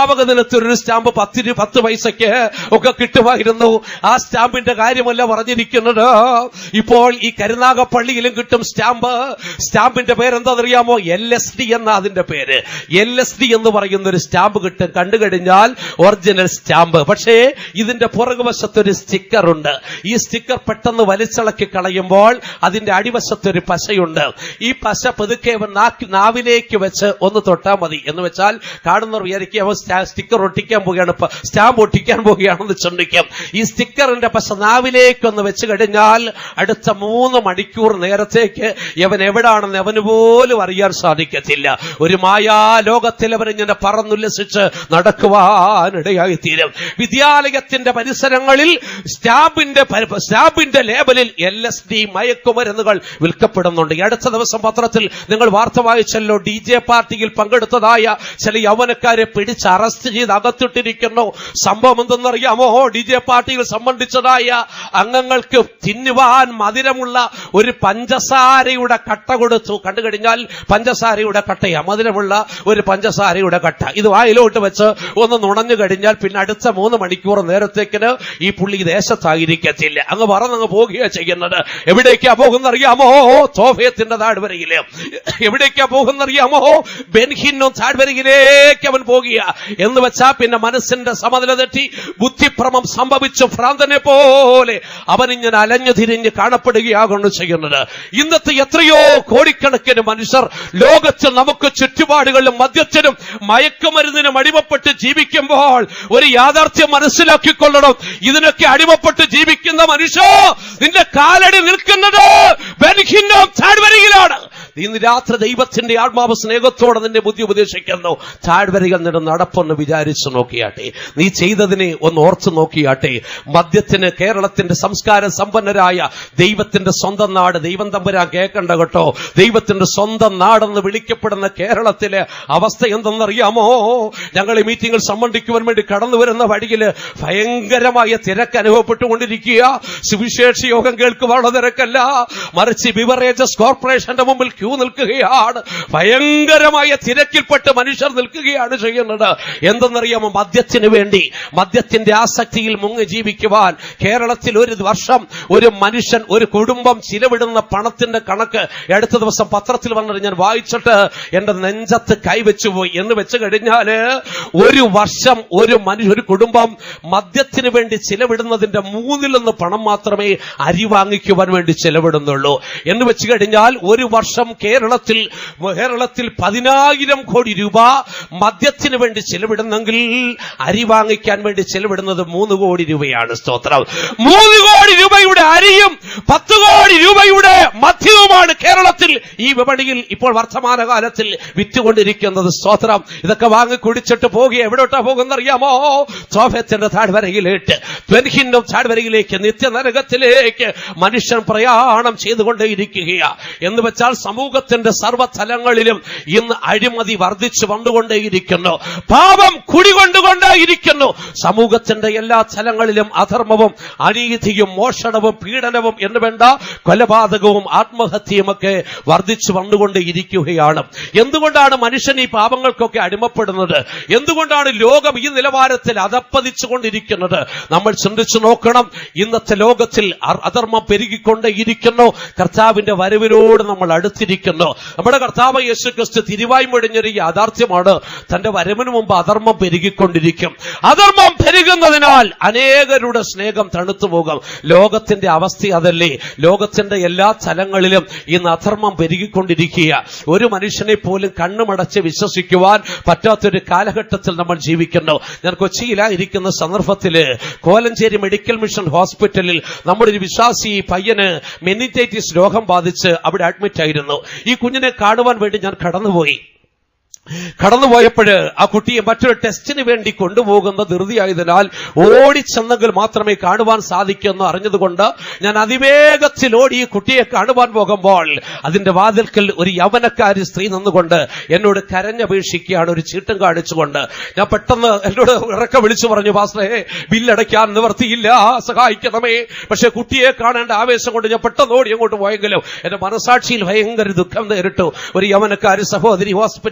കോയമ്പത്തൂർ സ്റ്റാമ്പ് പത്തിന് പത്ത് പൈസയ്ക്ക് ഒക്കെ കിട്ടുമായിരുന്നു ആ സ്റ്റാമ്പിന്റെ കാര്യമല്ല പറഞ്ഞിരിക്കുന്നത് ഇപ്പോൾ ഈ കരുനാഗപ്പള്ളിയിലും കിട്ടും സ്റ്റാമ്പ് സ്റ്റാമ്പിന്റെ പേരെന്താണെന്നറിയാമോ എൽ എസ് ഡി എന്ന അതിന്റെ പേര് എൽ എസ് ഡി എന്ന് പറയുന്ന ഒരു സ്റ്റാമ്പ് കിട്ടും കണ്ടു കഴിഞ്ഞാൽ ഒറിജിനൽ സ്റ്റാമ്പ് പക്ഷേ ഇതിന്റെ പുറകുവശത്ത് ഒരു സ്റ്റിക്കർ ഉണ്ട് ഈ സ്റ്റിക്കർ പെട്ടെന്ന് വലിച്ചിളക്കി കളയുമ്പോൾ അതിന്റെ അടിവശത്ത് ഒരു പശയുണ്ട് ഈ പശ പതുക്കെ അവൻ നാക്കി നാവിലേക്ക് വെച്ച് ഒന്ന് തൊട്ടാൽ മതി എന്ന് വെച്ചാൽ കാണുന്നവർ വിചാരിക്കും അവൻ സ്റ്റാ- സ്റ്റിക്കർ ഒട്ടിക്കാൻ പോവുകയാണ് ഇപ്പൊ സ്റ്റാമ്പ് ഒട്ടിക്കാൻ പോവുകയാണെന്ന് ചിന്തിക്കും ഈ സ്റ്റിക്കറിന്റെ പശ നാവിലേക്ക് ഒന്ന് വെച്ച് കഴിഞ്ഞാൽ അടുത്ത മൂന്ന് മണിക്കൂർ നേരത്തേക്ക് അവൻ എവിടാണെന്ന് അവന് പോലും അറിയാൻ സാധിക്കത്തില്ല ഒരു മായാ ലോകത്തിൽ അവൻ ഇങ്ങനെ പറന്നുല്ലസിച്ച് നടക്കുവാനിടയായി തീരും വിദ്യാലയത്തിന്റെ പരിസരങ്ങളിൽ സ്റ്റാമ്പിന്റെ പരി- സ്റ്റാമ്പിന്റെ ലേബലിൽ എൽ എസ് ഡി മയക്കുമരുന്നുകൾ വിൽക്കപ്പെടുന്നുണ്ട് ഈ അടുത്ത ദിവസം പത്രത്തിൽ നിങ്ങൾ വാർത്ത വായിച്ചല്ലോ ഡി ജെ പാർട്ടിയിൽ പങ്കെടുത്തതായ ചില യൗവനക്കാരെ പിടിച്ച് അറസ്റ്റ് ചെയ്ത് അകത്തിട്ടിരിക്കുന്നു സംഭവം എന്തെന്നറിയാമോ ഡി ജെ പാർട്ടിയിൽ സംബന്ധിച്ചതായ അംഗങ്ങൾക്ക് തിന്നുവാൻ മധുരമുള്ള ഒരു പഞ്ചസാരയുടെ കട്ട കൊടുത്തു കണ്ടു കഴിഞ്ഞാൽ പഞ്ചസാരയുടെ കട്ടയാ മധുരമുള്ള ഒരു പഞ്ചസാരയുടെ കട്ട ഇത് വായിലോട്ട് വെച്ച് ഒന്ന് നുണഞ്ഞു കഴിഞ്ഞാൽ പിന്നെ അടുത്ത മൂന്ന് മണിക്കൂർ നേരത്തേക്കിന് ഈ പുള്ളി ദേശത്തായിരിക്കത്തില്ല അങ്ങ് പറന്നങ്ങ് പോകുകയാ ചെയ്യുന്നത് എവിടേക്കാ പോകുന്നറിയാമോ തോഫയത്തിന്റെ താഴ്വരയില് എവിടേക്കാ പോകുന്നറിയാമോ ബെൻഹിന്നും താഴ്വരയിലേക്ക് അവൻ പോകുക എന്ന് വെച്ചാ പിന്നെ മനസ്സിന്റെ സമനില തെറ്റി ബുദ്ധിഭ്രമം സംഭവിച്ചു ഭ്രാന്തനെ പോലെ അവൻ ഇങ്ങനെ അലഞ്ഞു തിരിഞ്ഞ് കാണപ്പെടുകയാകുന്നു ചെയ്യുന്നത് ഇന്നത്തെ എത്രയോ കോടിക്കണക്കിന് മനുഷ്യർ ലോകത്ത് നമുക്ക് ചുറ്റുപാടുകളിലും മദ്യത്തിനും മയക്കുമരുന്നിനും അടിമപ്പെട്ട് ജീവിക്കുമ്പോൾ ഒരു യാഥാർത്ഥ്യം മനസ്സിലാക്കിക്കൊള്ളണം ഇതിനൊക്കെ അടിമപ്പെട്ട് ജീവിക്കുന്ന മനുഷ്യ നിന്റെ കാലടി നിൽക്കുന്നത് ബെൻഹിന്നും താഴ്വരയിലാണ് ഇന്ന് രാത്രി ദൈവത്തിന്റെ ആത്മാവ് സ്നേഹത്തോടെ നിന്നെ ബുദ്ധി ഉപദേശിക്കുന്നു താഴ്വരകൾ നിന്റെ നടപ്പൊന്ന് വിചാരിച്ചു നോക്കിയാട്ടെ നീ ചെയ്തതിനെ ഒന്ന് ഓർത്തു നോക്കിയാട്ടെ മദ്യത്തിന് കേരളത്തിന്റെ സംസ്കാര സമ്പന്നരായ ദൈവത്തിന്റെ സ്വന്തം നാട് ദൈവം തമ്പുരാൻ കേൾക്കണ്ട കേട്ടോ ദൈവത്തിന്റെ സ്വന്തം നാടെന്ന് വിളിക്കപ്പെടുന്ന കേരളത്തിലെ അവസ്ഥ എന്തെന്നറിയാമോ ഞങ്ങൾ ഈ മീറ്റിംഗിൽ സംബന്ധിക്കുവാൻ വേണ്ടി കടന്നു വരുന്ന വഴിയിൽ ഭയങ്കരമായ തിരക്ക് അനുഭവപ്പെട്ടുകൊണ്ടിരിക്കുക സുവിശേഷ യോഗം കേൾക്കുവാനുള്ള തിരക്കല്ല മറിച്ച് ബിവറേജസ് കോർപ്പറേഷന്റെ മുമ്പിൽ ക്യൂ നിൽക്കുകയാണ് ഭയങ്കരമായ തിരക്കിൽപ്പെട്ട് മനുഷ്യർ നിൽക്കുകയാണ് ചെയ്യുന്നത് എന്തെന്നറിയാമോ മദ്യത്തിന് വേണ്ടി മദ്യത്തിന്റെ ആസക്തിയിൽ മുങ്ങി ജീവിക്കുവാൻ കേരളത്തിൽ ഒരു വർഷം ഒരു മനുഷ്യൻ ഒരു കുടുംബം ചിലവിടുന്ന പണത്തിന്റെ കണക്ക് അടുത്ത ദിവസം പത്രത്തിൽ വന്നത് ഞാൻ വായിച്ചിട്ട് എന്റെ നെഞ്ചത്ത് കൈവച്ചു പോയി എന്ന് വെച്ച് കഴിഞ്ഞാല് ഒരു വർഷം ഒരു മനുഷ്യ ഒരു കുടുംബം മദ്യത്തിന് വേണ്ടി ചിലവിടുന്നതിന്റെ മൂന്നിലൊന്ന് പണം മാത്രമേ അരി വാങ്ങിക്കുവാൻ വേണ്ടി ചിലവിടുന്നുള്ളൂ എന്ന് വെച്ച് കഴിഞ്ഞാൽ ഒരു വർഷം കേരളത്തിൽ കേരളത്തിൽ പതിനായിരം കോടി രൂപ മദ്യത്തിന് വേണ്ടി ചിലവിടുന്നെങ്കിൽ അരി വാങ്ങിക്കാൻ വേണ്ടി ചിലവിടുന്നത് മൂന്ന് കോടി രൂപയാണ് സ്തോത്രം മൂന്ന് കോടി രൂപയുടെ അരിയും പത്ത് കോടി രൂപയുടെ മദ്യവുമാണ് കേരളത്തിൽ ഈ വിപണിയിൽ ഇപ്പോൾ വർത്തമാനകാലത്തിൽ വിറ്റുകൊണ്ടിരിക്കുന്നത് സ്തോത്രം ഇതൊക്കെ വാങ്ങി കുടിച്ചിട്ട് പോകുക എവിടോട്ടാ പോകുന്നറിയാമോ സോഫയത്തിന്റെ താഴ്വരയിലേക്ക് ത്വൻഹിന്നും താഴ്വരയിലേക്ക് നിത്യനരകത്തിലേക്ക് മനുഷ്യൻ പ്രയാണം ചെയ്തുകൊണ്ടേയിരിക്കുകയാ എന്ന് വെച്ചാൽ സമൂഹത്തിന്റെ സർവ്വതലങ്ങളിലും ഇന്ന് അഴിമതി വർദ്ധിച്ചു വന്നുകൊണ്ടേയിരിക്കുന്നു പാപം കുടികൊണ്ടുകൊണ്ടേയിരിക്കുന്നു സമൂഹത്തിന്റെ എല്ലാ തലങ്ങളിലും അധർമ്മവും അനീതിയും മോഷണവും പീഡനവും എന്ന് വേണ്ട കൊലപാതകവും ആത്മഹത്യയുമൊക്കെ വർദ്ധിച്ചു വന്നുകൊണ്ടേയിരിക്കുകയാണ് എന്തുകൊണ്ടാണ് മനുഷ്യൻ ഈ പാപങ്ങൾക്കൊക്കെ അടിമപ്പെടുന്നത് എന്തുകൊണ്ടാണ് ലോകം ഈ നിലവാരത്തിൽ അധപ്പതിച്ചുകൊണ്ടിരിക്കുന്നത് നമ്മൾ ചിന്തിച്ചു നോക്കണം ഇന്നത്തെ ലോകത്തിൽ അ- അധർമ്മം പെരുകിക്കൊണ്ടേയിരിക്കുന്നു കർത്താവിന്റെ വരവിനോട് നമ്മൾ അടുത്തിരിക്കുന്നു നമ്മുടെ കർത്താവ് യേശു ക്രിസ്തു തിരുവായി മുടിഞ്ഞൊരു യാഥാർത്ഥ്യമാണ് തന്റെ വരവിന് മുമ്പ് അധർമ്മം പെരുകിക്കൊണ്ടിരിക്കും അധർമ്മം പെരുകുന്നതിനാൽ അനേകരുടെ സ്നേഹം തണുത്തു പോകും ലോകത്തിന്റെ അവസ്ഥ അതല്ലേ ലോകത്തിന്റെ എല്ലാ തലങ്ങളിലും ഇന്ന് അധർമ്മം പെരുകിക്കൊണ്ടിരിക്കുക ഒരു മനുഷ്യനെ പോലും കണ്ണുമടച്ച് വിശ്വസിക്കുവാൻ പറ്റാത്തൊരു കാലഘട്ടത്തിൽ നമ്മൾ ജീവിക്കുന്നു ഞാൻ കൊച്ചിയിലായിരിക്കുന്ന സന്ദർഭത്തില് കോലഞ്ചേരി മെഡിക്കൽ മിഷൻ ഹോസ്പിറ്റലിൽ നമ്മുടെ ഒരു വിശ്വാസി പയ്യന് മെനിറ്റൈറ്റിസ് രോഗം ബാധിച്ച് അവിടെ അഡ്മിറ്റ് ആയിരുന്നു ഈ കുഞ്ഞിനെ കാണുവാൻ വേണ്ടി ഞാൻ കടന്നുപോയി കടന്നുപോയപ്പോൾ ആ കുട്ടിയെ മറ്റൊരു ടെസ്റ്റിന് വേണ്ടി കൊണ്ടുപോകുന്ന ധൃതിയായതിനാൽ ഓടിച്ചെന്നെങ്കിൽ മാത്രമേ കാണുവാൻ സാധിക്കൂ എന്ന് അറിഞ്ഞതുകൊണ്ട് ഞാൻ അതിവേഗത്തിൽ ഓടി ഈ കുട്ടിയെ കാണുവാൻ പോകുമ്പോൾ അതിന്റെ വാതിൽക്കൽ ഒരു യവനക്കാരി സ്ത്രീ നിന്നുകൊണ്ട് എന്നോട് കരഞ്ഞപേക്ഷിക്കുകയാണ് ഒരു ചീട്ടും കാണിച്ചുകൊണ്ട് ഞാൻ പെട്ടെന്ന് എന്നോട് ഇറക്ക വിളിച്ചു പറഞ്ഞു പാസ്റ്ററേ ബില്ലടയ്ക്കാൻ നിവർത്തിയില്ല സഹായിക്കണമേ പക്ഷെ കുട്ടിയെ കാണേണ്ട ആവേശം കൊണ്ട് ഞാൻ പെട്ടെന്ന് ഓടി അങ്ങോട്ട് പോയെങ്കിലും എന്റെ മനസാക്ഷിയിൽ ഭയങ്കര ദുഃഖം നേരിട്ടു ഒരു യവനക്കാരി സഹോദരി ഹോസ്പിറ്റലിൽ അഡ്മിറ്റ്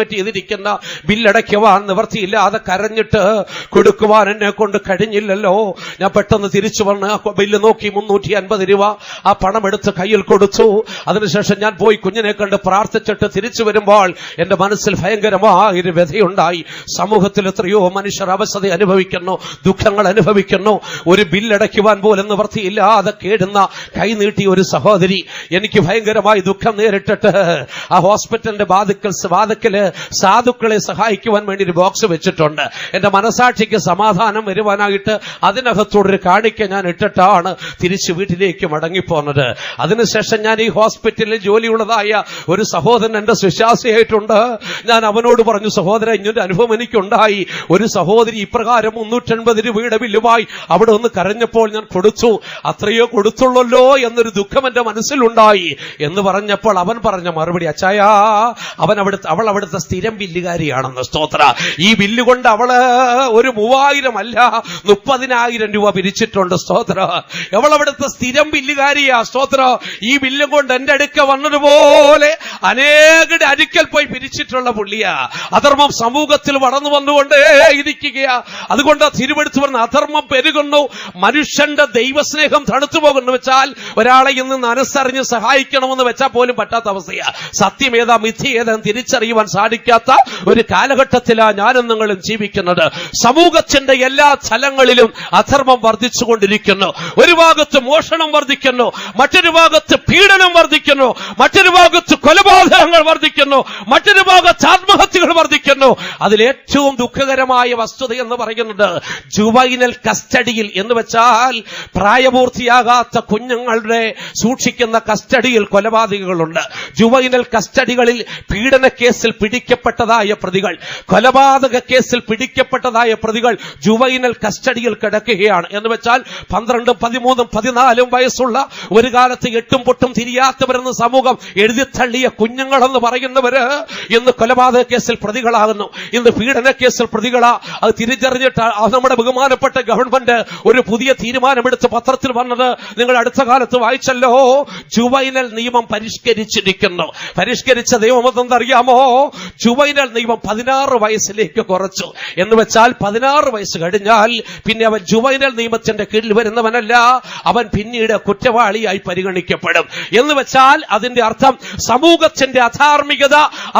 അഡ്മിറ്റ് ചെയ്തിരിക്കുന്ന ബില്ലടയ്ക്കുവാൻ നിവർത്തിയില്ലാതെ കരഞ്ഞിട്ട് കൊടുക്കുവാൻ എന്നെ കൊണ്ട് കഴിഞ്ഞില്ലല്ലോ ഞാൻ പെട്ടെന്ന് തിരിച്ചു വന്ന് ആ ബില്ല് നോക്കി മുന്നൂറ്റി അൻപത് രൂപ ആ പണം എടുത്ത് കയ്യിൽ കൊടുത്തു അതിനുശേഷം ഞാൻ പോയി കുഞ്ഞിനെ കണ്ട് പ്രാർത്ഥിച്ചിട്ട് തിരിച്ചു വരുമ്പോൾ എന്റെ മനസ്സിൽ ഭയങ്കരമായ ഒരു വ്യഥയുണ്ടായി സമൂഹത്തിൽ എത്രയോ മനുഷ്യർ അവസ്ഥ അനുഭവിക്കുന്നു ദുഃഖങ്ങൾ അനുഭവിക്കുന്നു ഒരു ബില്ലടയ്ക്കുവാൻ പോലും നിവർത്തിയില്ലാതെ കേടുന്ന കൈനീട്ടിയ ഒരു സഹോദരി എനിക്ക് ഭയങ്കരമായി ദുഃഖം നേരിട്ടിട്ട് ആ ഹോസ്പിറ്റലിന്റെ ബാധിക്കൽ വാതിക്കല് സാധുക്കളെ സഹായിക്കുവാൻ വേണ്ടി ഒരു ബോക്സ് വെച്ചിട്ടുണ്ട് എന്റെ മനസാക്ഷിക്ക് സമാധാനം വരുവാനായിട്ട് അതിനകത്തോടൊരു കാണിക്ക ഞാൻ ഇട്ടിട്ടാണ് തിരിച്ച് വീട്ടിലേക്ക് മടങ്ങിപ്പോന്നത് അതിനുശേഷം ഞാൻ ഈ ഹോസ്പിറ്റലിൽ ജോലിയുള്ളതായ ഒരു സഹോദരൻ എന്റെ വിശ്വാസിയായിട്ടുണ്ട് ഞാൻ അവനോട് പറഞ്ഞു സഹോദരൻ ഇങ്ങനൊരു അനുഭവം എനിക്കുണ്ടായി ഒരു സഹോദരി ഇപ്രകാരം മുന്നൂറ്റൻപത് രൂപയുടെ ബില്ലുമായി അവിടെ ഒന്ന് കരഞ്ഞപ്പോൾ ഞാൻ കൊടുത്തു അത്രയോ കൊടുത്തുള്ളല്ലോ എന്നൊരു ദുഃഖം എന്റെ മനസ്സിലുണ്ടായി എന്ന് പറഞ്ഞപ്പോൾ അവൻ പറഞ്ഞ മറുപടി അച്ചായാ അവൻ അവിടുത്തെ അവൾ അവിടുത്തെ സ്ഥിരം ബില്ലുകാരിയാണെന്ന് സ്തോത്ര ഈ ബില്ല് കൊണ്ട് അവള് ഒരു മൂവായിരം അല്ല മുപ്പതിനായിരം രൂപ പിരിച്ചിട്ടുണ്ട് സ്തോത്ര അവൾ അവിടുത്തെ സ്ഥിരം ബില്ലുകാരിയാ സ്തോത്ര ഈ ബില്ലും കൊണ്ട് എന്റെ അടുക്ക വന്നതുപോലെ അനേകരുടെ അടുക്കൽ പോയി പിരിച്ചിട്ടുള്ള പുള്ളിയാ അധർമ്മം സമൂഹത്തിൽ വളർന്നു വന്നുകൊണ്ടേ ഇരിക്കുകയാ അതുകൊണ്ട് തിരുവെടുത്ത് പറഞ്ഞ അധർമ്മം പെരുകുന്നു മനുഷ്യന്റെ ദൈവസ്നേഹം തണുത്തു പോകുന്നു വെച്ചാൽ ഒരാളെ ഇന്ന് മനസ്സറിഞ്ഞ് സഹായിക്കണമെന്ന് വെച്ചാൽ പോലും പറ്റാത്ത അവസ്ഥയാ സത്യം ഏതാ മിഥ്യ ഏതാ തിരിച്ചറിയുവാൻ സാധിക്കാത്ത ഒരു കാലഘട്ടത്തിലാ ഞാനും നിങ്ങളും ജീവിക്കുന്നത് സമൂഹത്തിന്റെ എല്ലാ സ്ഥലങ്ങളിലും അധർമ്മം വർദ്ധിച്ചുകൊണ്ടിരിക്കുന്നു ഒരു ഭാഗത്ത് മോഷണം വർദ്ധിക്കുന്നു മറ്റൊരു ഭാഗത്ത് പീഡനം വർദ്ധിക്കുന്നു മറ്റൊരു ഭാഗത്ത് കൊലപാതകങ്ങൾ വർദ്ധിക്കുന്നു മറ്റൊരു ഭാഗത്ത് ആത്മഹത്യകൾ വർദ്ധിക്കുന്നു അതിലേറ്റവും ദുഃഖകരമായ വസ്തുത എന്ന് പറയുന്നത് ജുവൈനൽ കസ്റ്റഡിയിൽ എന്ന് വെച്ചാൽ പ്രായപൂർത്തിയാകാത്ത കുഞ്ഞുങ്ങളുടെ സൂക്ഷിക്കുന്ന കസ്റ്റഡിയിൽ കൊലപാതകങ്ങളുണ്ട് ജുവൈനൽ കസ്റ്റഡികളിൽ പീഡന കേസിൽ പിടിക്കപ്പെട്ടതായ പ്രതികൾ കൊലപാതക കേസിൽ പിടിക്കപ്പെട്ടതായ പ്രതികൾ ജുവൈനൽ കസ്റ്റഡിയിൽ കിടക്കുകയാണ് എന്ന് വെച്ചാൽ പന്ത്രണ്ടും പതിമൂന്നും പതിനാലും വയസ്സുള്ള ഒരു കാലത്ത് എട്ടും പൊട്ടും തിരിയാത്തവരെന്ന് സമൂഹം എഴുതിത്തള്ളിയ കുഞ്ഞുങ്ങളെന്ന് പറയുന്നവര് ഇന്ന് കൊലപാതക കേസിൽ പ്രതികളാകുന്നു ഇന്ന് പീഡന കേസിൽ പ്രതികളാ അത് തിരിച്ചറിഞ്ഞിട്ട് ആ നമ്മുടെ ബഹുമാനപ്പെട്ട ഗവൺമെന്റ് ഒരു പുതിയ തീരുമാനമെടുത്ത് പത്രത്തിൽ വന്നത് നിങ്ങൾ അടുത്ത കാലത്ത് വായിച്ചല്ലോ ജുവൈനൽ നിയമം പരിഷ്കരിച്ചിരിക്കുന്നു പരിഷ്കരിച്ച നിയമം എന്തെന്നറിയാമോ ജുവൈനൽ നിയമം പതിനാറ് വയസ്സിലേക്ക് കുറച്ചു എന്ന് വെച്ചാൽ പതിനാറ് വയസ്സ് കഴിഞ്ഞാൽ പിന്നെ അവൻ ജുവൈനൽ നിയമത്തിന്റെ കീഴിൽ വരുന്നവനല്ല അവൻ പിന്നീട് കുറ്റവാളിയായി പരിഗണിക്കപ്പെടും എന്ന് വെച്ചാൽ അതിന്റെ അർത്ഥം സമൂഹത്തിന്റെ അധാർമികത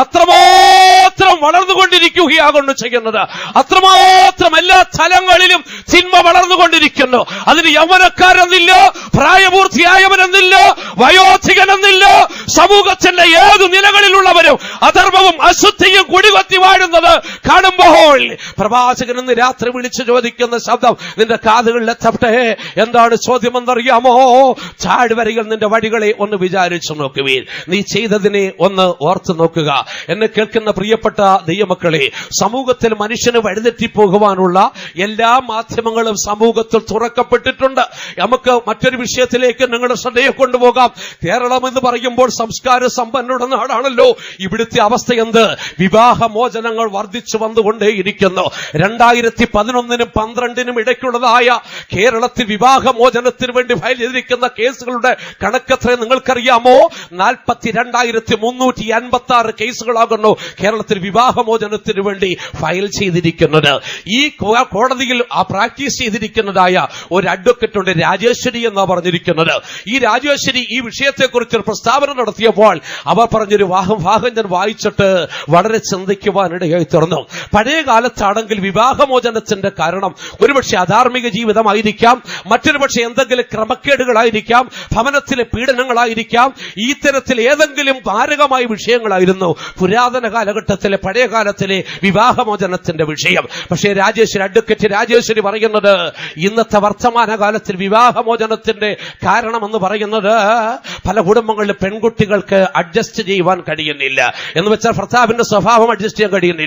അത്രമാത്രം വളർന്നുകൊണ്ടിരിക്കുകയാകുന്നു ചെയ്യുന്നത് അത്രമാത്രം എല്ലാ സ്ഥലങ്ങളിലും തിന്മ വളർന്നുകൊണ്ടിരിക്കുന്നു അതിന് യൗവനക്കാരെന്നില്ല പ്രായപൂർത്തിയായവനെന്നില്ല വയോധികനെന്നില്ല സമൂഹത്തിന്റെ ഏതു നിലകളിലുള്ളവരും അധർമ്മവും അശുദ്ധിയും കുടികൊത്തി വാഴുന്നത് കാണുമ്പോൾ പ്രവാചകൻ ഇന്ന് രാത്രി വിളിച്ചു ചോദിക്കുന്ന ശബ്ദം നിന്റെ കാതുകളിൽ എത്തട്ടെ എന്താണ് ചോദ്യമെന്നറിയാമോ ചാടുവരയിൽ നിന്റെ വഴികളെ ഒന്ന് വിചാരിച്ചു നോക്കുവീൻ നീ ചെയ്തതിനെ ഒന്ന് ഓർത്തു നോക്കുക എന്നെ കേൾക്കുന്ന പ്രിയപ്പെട്ട ദൈവമക്കളെ സമൂഹത്തിൽ മനുഷ്യന് വഴിതെറ്റിപ്പോകുവാനുള്ള എല്ലാ മാധ്യമങ്ങളും സമൂഹത്തിൽ തുറക്കപ്പെട്ടിട്ടുണ്ട് നമുക്ക് മറ്റൊരു വിഷയത്തിലേക്ക് നിങ്ങളുടെ ശ്രദ്ധയെ കൊണ്ടുപോകാം കേരളം എന്ന് പറയുമ്പോൾ സംസ്കാര സമ്പന്നയുടെ നാടാണല്ലോ ഇവിടുത്തെ അവസ്ഥ എന്ത് വിവാഹമോചനങ്ങൾ വർദ്ധിച്ചു വന്നുകൊണ്ടേയിരിക്കുന്നു രണ്ടായിരത്തി പതിനൊന്നിനും പന്ത്രണ്ടിനും ഇടയ്ക്കുള്ളതായ കേരളത്തിൽ വിവാഹമോചനത്തിന് വേണ്ടി ഫയൽ ചെയ്തിരിക്കുന്ന കേസുകളുടെ കണക്കത്ര നിങ്ങൾക്കറിയാമോ നാൽപ്പത്തി രണ്ടായിരത്തി മുന്നൂറ്റി അൻപത്തി ആറ് കേസുകളാകുന്നു കേരളത്തിൽ വിവാഹമോചനത്തിന് വേണ്ടി ഫയൽ ചെയ്തിരിക്കുന്നത് ഈ കോ- കോടതിയിൽ ആ പ്രാക്ടീസ് ചെയ്തിരിക്കുന്നതായ ഒരു അഡ്വക്കറ്റ് ഉണ്ട് രാജേശ്വരി എന്നാ പറഞ്ഞിരിക്കുന്നത് ഈ രാജേശ്വരി ഈ വിഷയത്തെക്കുറിച്ച് ഒരു പ്രസ്താവന നടത്തിയപ്പോൾ അവർ പറഞ്ഞൊരു വാഹം വാഹം ഞാൻ വായിച്ചിട്ട് വളരെ ചിന്തിക്കുവാനിടയായി തീർന്നു പഴയ കാലത്താണെങ്കിൽ വിവാഹമോചനത്തിന്റെ കാരണം ഒരുപക്ഷെ അധാർമിക ജീവിതമായിരിക്കാം മറ്റൊരു പക്ഷെ എന്തെങ്കിലും ക്രമക്കേടുകളായിരിക്കാം ഭവനത്തിലെ പീഡനങ്ങളായിരിക്കാം ഈ തരത്തിൽ ഏതെങ്കിലും മാരകമായ വിഷയങ്ങളായിരുന്നു പുരാതന കാലഘട്ടത്തിലെ പഴയ കാലത്തിലെ വിവാഹമോചനത്തിന്റെ വിഷയം പക്ഷേ രാജേശ്വരി അഡ്വക്കേറ്റ് രാജേശ്വരി പറയുന്നത് ഇന്നത്തെ വർത്തമാന കാലത്തിൽ വിവാഹമോചനത്തിന്റെ കാരണമെന്ന് പറയുന്നത് പല കുടുംബങ്ങളിലും പെൺകുട്ടികൾക്ക് അഡ്ജസ്റ്റ് ചെയ്യുവാൻ കഴിയുന്നില്ല എന്ന് വെച്ചാൽ ഭർത്താവിന്റെ സ്വഭാവം അഡ്ജസ്റ്റ് ചെയ്യാൻ കഴിയുന്നില്ല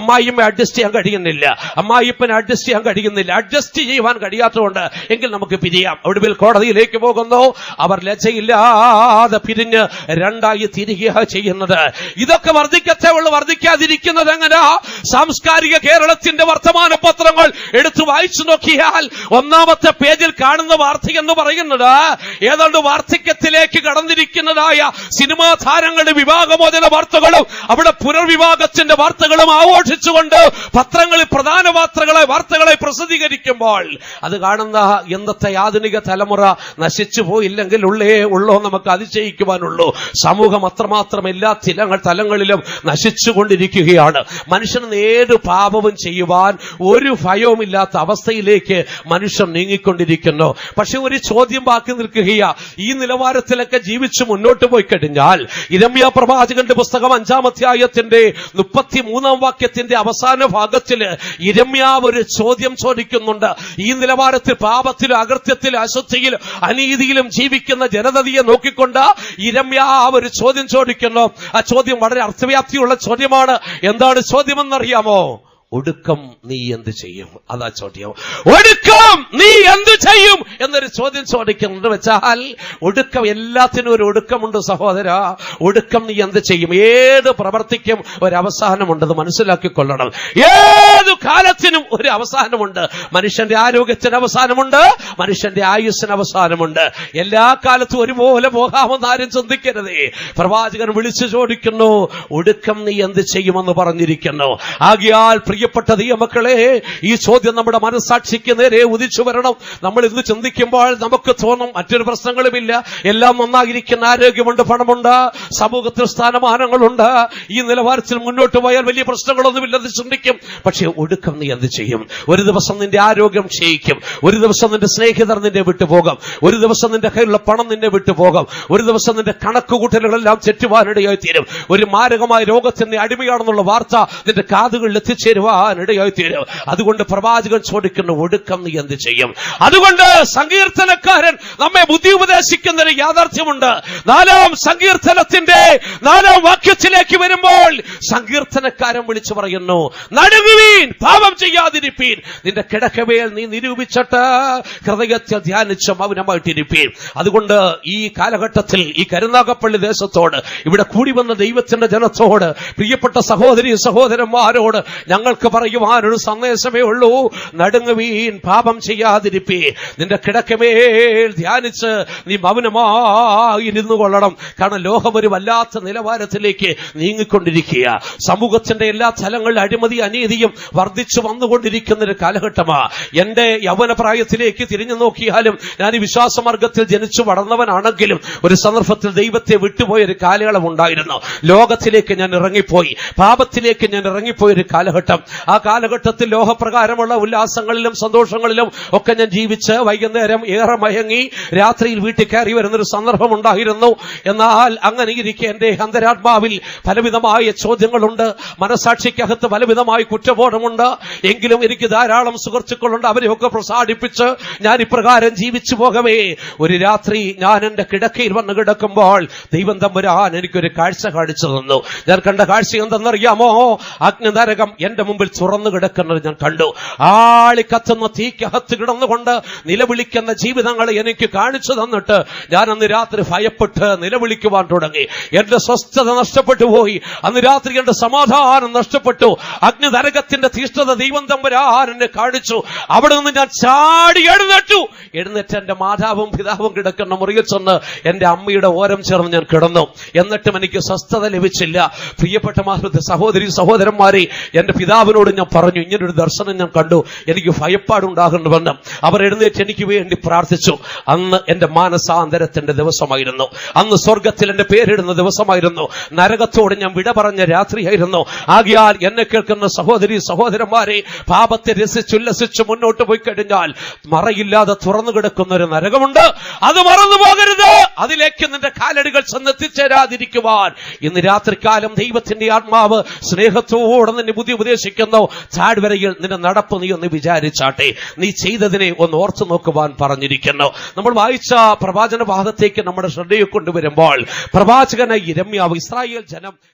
അമ്മായിമ്മ അഡ്ജസ്റ്റ് ചെയ്യാൻ കഴിയുന്നില്ല അമ്മായിപ്പനെ അഡ്ജസ്റ്റ് ചെയ്യാൻ കഴിയുന്നില്ല അഡ്ജസ്റ്റ് ചെയ്യുവാൻ കഴിയാത്തതുകൊണ്ട് എങ്കിൽ നമുക്ക് പിരിയാം ഒടുവിൽ കോടതിയിലേക്ക് പോകുന്നു അവർ ലജ്ജയില്ലാതെ പിരിഞ്ഞ് രണ്ടായി തിരികെ ചെയ്യുന്നത് ഇതൊക്കെ വർദ്ധിക്കത്തേ ഉള്ളൂ വർദ്ധിക്കാതിരിക്കുന്നത് എങ്ങനെ സാംസ്കാരിക കേരളത്തിന്റെ വർത്തമാന പത്രങ്ങൾ എടുത്തു വായിച്ചു നോക്കിയാൽ ഒന്നാമത്തെ പേജിൽ കാണുന്ന വാർത്ത എന്ന് പറയുന്നത് ഏതാണ്ട് വാർദ്ധക്യത്തിലേക്ക് കടന്നിരിക്കുന്നതായ സിനിമാ താരങ്ങളുടെ വിവാഹമോചന വാർത്തകളും അവിടെ പുനർവിവാഹത്തിന്റെ വാർത്തകളും ആഘോഷിച്ചുകൊണ്ട് പത്രങ്ങളിൽ പ്രധാന വാർത്തകളെ വാർത്തകളെ പ്രസിദ്ധീകരിക്കുമ്പോൾ അത് കാണുന്ന ഇന്നത്തെ ആധുനിക തലമുറ നശിച്ചു പോയില്ലെങ്കിൽ ഉള്ളേ ഉള്ളോ നമുക്ക് അതിശയിക്കുവാനുള്ളൂ സമൂഹം അത്രമാത്രം എല്ലാ തിലങ്ങൾ തലങ്ങളിലും നശിച്ചുകൊണ്ടിരിക്കുകയാണ് മനുഷ്യൻ നേര് പാപവും ചെയ്യുവാൻ ഒരു ഭയവുമില്ലാത്ത അവസ്ഥയിലേക്ക് മനുഷ്യൻ നീങ്ങിക്കൊണ്ടിരിക്കുന്നു പക്ഷെ ഒരു ചോദ്യം ബാക്കി നിൽക്കുകയാ ഈ നിലവാരത്തിലൊക്കെ ജീവിച്ച് മുന്നോട്ട് പോയി കഴിഞ്ഞാൽ ഇരമ്യ പ്രവാചകന്റെ പുസ്തകം അഞ്ചാം അധ്യായത്തിന്റെ മുപ്പത്തി മൂന്നാം വാക്യത്തിന്റെ അവസാന ഭാഗത്തില് ഇരമ്യ ഒരു ചോദ്യം ചോദിക്കുന്നുണ്ട് ഈ നിലവാരത്തിൽ പാപത്തിലും അകൃത്യത്തിലും അശുദ്ധിയിലും അനീതിയിലും ജീവിക്കുന്ന ജനതയെ നോക്കിക്കൊണ്ട് ഇരമ്യ ഒരു ചോദ്യം ചോദിക്കുന്നു ആ ചോദ്യം വളരെ അർത്ഥവ്യാപ്തിയുള്ള ചോദ്യമാണ് എന്താണ് ചോദ്യമെന്നറിയാമോ ഒടുക്കം നീ എന്ത് ചെയ്യും അതാ ചോദ്യം ഒടുക്കം നീ എന്ത് ചെയ്യും എന്നൊരു ചോദ്യം ചോദിക്കുന്നുണ്ട് വെച്ചാൽ ഒടുക്കം എല്ലാത്തിനും ഒരു ഒടുക്കമുണ്ട് സഹോദര ഒടുക്കം നീ എന്ത് ചെയ്യും ഏത് പ്രവർത്തിക്കും ഒരു അവസാനമുണ്ട് അത് മനസ്സിലാക്കിക്കൊള്ളണം ഏത് കാലത്തിനും ഒരു അവസാനമുണ്ട് മനുഷ്യന്റെ ആരോഗ്യത്തിന് അവസാനമുണ്ട് മനുഷ്യന്റെ ആയുസ്സിന് അവസാനമുണ്ട് എല്ലാ കാലത്തും ഒരുപോലെ പോകാമെന്ന് ആരും ചിന്തിക്കരുതേ പ്രവാചകൻ വിളിച്ചു ചോദിക്കുന്നു ഒടുക്കം നീ എന്ത് ചെയ്യുമെന്ന് പറഞ്ഞിരിക്കുന്നു ആകിയാൽ പ്രിയപ്പെട്ട ദൈവമക്കളെ ഈ ചോദ്യം നമ്മുടെ മനസ്സാക്ഷിക്ക് നേരെ ഉദിച്ചു വരണം നമ്മൾ ഇന്ന് ചിന്തിക്കുമ്പോൾ നമുക്ക് തോന്നും മറ്റൊരു പ്രശ്നങ്ങളുമില്ല എല്ലാം നന്നായിരിക്കുന്ന ആരോഗ്യമുണ്ട് പണമുണ്ട് സമൂഹത്തിൽ സ്ഥാനമാനങ്ങളുണ്ട് ഈ നിലവാരത്തിൽ മുന്നോട്ട് പോയാൽ വലിയ പ്രശ്നങ്ങളൊന്നുമില്ലെന്ന് ചിന്തിക്കും പക്ഷേ ഒടുക്കം നീ എന്ത് ചെയ്യും ഒരു ദിവസം നിന്റെ ആരോഗ്യം ക്ഷയിക്കും ഒരു ദിവസം നിന്റെ സ്നേഹിതർ നിന്നെ വിട്ടുപോകും ഒരു ദിവസം നിന്റെ കയ്യിലുള്ള പണം നിന്നെ വിട്ടുപോകും ഒരു ദിവസം നിന്റെ കണക്കുകൂട്ടലുകളെല്ലാം തെറ്റുവാനിടയായി തീരും ഒരു മാരകമായ രോഗത്തിന് അടിമയാണെന്നുള്ള വാർത്ത നിന്റെ കാതുകളിൽ എത്തിച്ചേരുവാൻ ഇടയായി തീരും അതുകൊണ്ട് പ്രവാചകൻ ചോദിക്കുന്ന ഒടുക്കം നീ എന്ത് ചെയ്യും അതുകൊണ്ട് സങ്കീർത്തനക്കാരൻ നമ്മെ ബുദ്ധി ഉപദേശിക്കുന്ന ഒരു യാഥാർത്ഥ്യമുണ്ട് നാലാം സങ്കീർത്തനത്തിന്റെ നാലാം വാക്യത്തിലേക്ക് വരുമ്പോൾ സങ്കീർത്തനക്കാരൻ വിളിച്ചു പറയുന്നു നടുങ്ങുവീൻ പാപം ചെയ്യാതിരിപ്പീൻ നിന്റെ കിടക്കവേൽ നീ നിരൂപിച്ചിട്ട് ഹൃദയത്തിൽ ധ്യാനിച്ച് മൗനമായിട്ടിരിപ്പീൻ അതുകൊണ്ട് ഈ കാലഘട്ടത്തിൽ ഈ കരുനാഗപ്പള്ളി ദേശത്തോട് ഇവിടെ കൂടി വന്ന ദൈവത്തിന്റെ ജനത്തോട് പ്രിയപ്പെട്ട സഹോദരി സഹോദരന്മാരോട് ഞങ്ങൾക്ക് പറയുവാനൊരു സന്ദേശമേ ഉള്ളൂ നടുങ്ങുവീൻ പാപം ചെയ്യാതിരിപ്പീ നിന്റെ കിടക്കമേൽ ധ്യാനിച്ച് നീ മൗനമായിരുന്നു കൊള്ളണം കാരണം ലോകം ഒരു വല്ലാത്ത നിലവാരത്തിലേക്ക് നീങ്ങിക്കൊണ്ടിരിക്കുക സമൂഹത്തിന്റെ എല്ലാ തലങ്ങളിലും അഴിമതി അനീതിയും വർദ്ധിച്ചു വന്നുകൊണ്ടിരിക്കുന്ന ഒരു കാലഘട്ടമാ എന്റെ യൗവന പ്രായത്തിലേക്ക് തിരിഞ്ഞു നോക്കിയാലും ഞാൻ ഈ വിശ്വാസമാർഗത്തിൽ ജനിച്ചു വളർന്നവനാണെങ്കിലും ഒരു സന്ദർഭത്തിൽ ദൈവത്തെ വിട്ടുപോയ ഒരു കാലയളവ് ഉണ്ടായിരുന്നു ലോകത്തിലേക്ക് ഞാൻ ഇറങ്ങിപ്പോയി പാപത്തിലേക്ക് ഞാൻ ഇറങ്ങിപ്പോയ ഒരു കാലഘട്ടം ആ കാലഘട്ടത്തിൽ ലോകപ്രകാരമുള്ള ഉല്ലാസങ്ങളിലും സന്തോഷങ്ങളിലും ഒക്കെ ഞാൻ ജീവിച്ച് വൈകുന്നേരം ഏറെ മയങ്ങി രാത്രിയിൽ വീട്ടിൽ കയറി വരുന്നൊരു സന്ദർഭം ഉണ്ടായിരുന്നു എന്നാൽ അങ്ങനെ ഇരിക്കെ എന്റെ അന്തരാത്മാവിൽ പലവിധമായ ചോദ്യങ്ങളുണ്ട് മനസാക്ഷിക്കകത്ത് പലവിധമായ കുറ്റബോധമുണ്ട് എങ്കിലും എനിക്ക് ധാരാളം സുഹൃത്തുക്കളുണ്ട് അവരെയൊക്കെ പ്രസാദിപ്പിച്ച് ഞാൻ ഇപ്രകാരം ജീവിച്ചു പോകവേ ഒരു രാത്രി ഞാൻ എന്റെ കിടക്കയിൽ വന്ന് കിടക്കുമ്പോൾ ദൈവം തമ്പുരാൻ എനിക്കൊരു കാഴ്ച കാണിച്ചു തന്നു ഞാൻ കണ്ട കാഴ്ച എന്തെന്നറിയാമോ അഗ്നിനരകം എന്റെ മുമ്പിൽ തുറന്നു കിടക്കുന്നത് ഞാൻ കണ്ടു ആളി കത്തുന്ന തീക്കകത്ത് കിടന്നുകൊണ്ട് നിലവിളിക്കുന്ന ജീവിതങ്ങൾ എനിക്ക് കാണിച്ചു തന്നിട്ട് ഞാൻ അന്ന് രാത്രി ഭയപ്പെട്ട് നിലവിളിക്കുവാൻ തുടങ്ങി എന്റെ സ്വസ്ഥത നഷ്ടപ്പെട്ടു പോയി അന്ന് രാത്രി എന്റെ സമാധാനം നഷ്ടപ്പെട്ടു അഗ്നിനരകത്തിന്റെ തീഷ്ണത ദൈവം തമ്പുരാൻ എന്നെ കാണിച്ചു അവിടെ നിന്ന് ഞാൻ ചാടി എഴുന്നേറ്റു എഴുന്നേറ്റ് എന്റെ മാതാവും പിതാവും കിടക്കുന്ന മുറിയിൽ ചെന്ന് എന്റെ അമ്മയുടെ ഓരം ചേർന്ന് ഞാൻ കിടന്നു എന്നിട്ടും എനിക്ക് സ്വസ്ഥത ലഭിച്ചില്ല പ്രിയപ്പെട്ട മാതൃ സഹോദരി സഹോദരന്മാരെ എന്റെ പിതാവിനോട് ഞാൻ പറഞ്ഞു ഇങ്ങനൊരു ദർശനം ഞാൻ കണ്ടു എനിക്ക് ഭയപ്പാടുണ്ടാകുന്നുവെന്ന് അവർ എഴുന്നേറ്റ് എനിക്ക് വേണ്ടി പ്രാർത്ഥിച്ചു അന്ന് എന്റെ മാനസാന്തരത്തിന്റെ ദിവസമായിരുന്നു അന്ന് സ്വർഗത്തിൽ എന്റെ പേരിടുന്ന ദിവസമായിരുന്നു നരകത്തോട് ഞാൻ വിട പറഞ്ഞ രാത്രിയായിരുന്നു ആകിയാൽ എന്നെ കേൾക്കുന്ന സഹോദരി സഹോദരന്മാരെ പാപത്തെ രസിച്ചുല്ലസിച്ച് മുന്നോട്ട് പോയി കഴിഞ്ഞാൽ മറയില്ലാതെ തുറന്നു കിടക്കുന്ന ഒരു നരകമുണ്ട് അത് മറന്നു പോകരുത് അതിലേക്ക് നിന്റെ കാലടികൾ ചെന്നെത്തിച്ചേരാതിരിക്കുവാൻ ഇന്ന് രാത്രികാലം ദൈവത്തിന്റെ ആത്മാവ് സ്നേഹത്തോടെ നിന്നെ ബുദ്ധി ഉപദേശിക്കുന്നു ചാടുവരയിൽ നിന്റെ നടപ്പ് നീ ഒന്ന് വിചാരിച്ചാട്ടെ നീ ചെയ്തതിനെ ഒന്ന് ഓർത്തു നോക്കുവാൻ പറഞ്ഞിരിക്കുന്നു നമ്മൾ വായിച്ച പ്രവാചന ഭാഗത്തേക്ക് നമ്മുടെ ശ്രദ്ധയെ കൊണ്ടുവരുമ്പോൾ പ്രവാചകനായി ഇരമ്യാവ് ഇസ്രായേൽ ജനം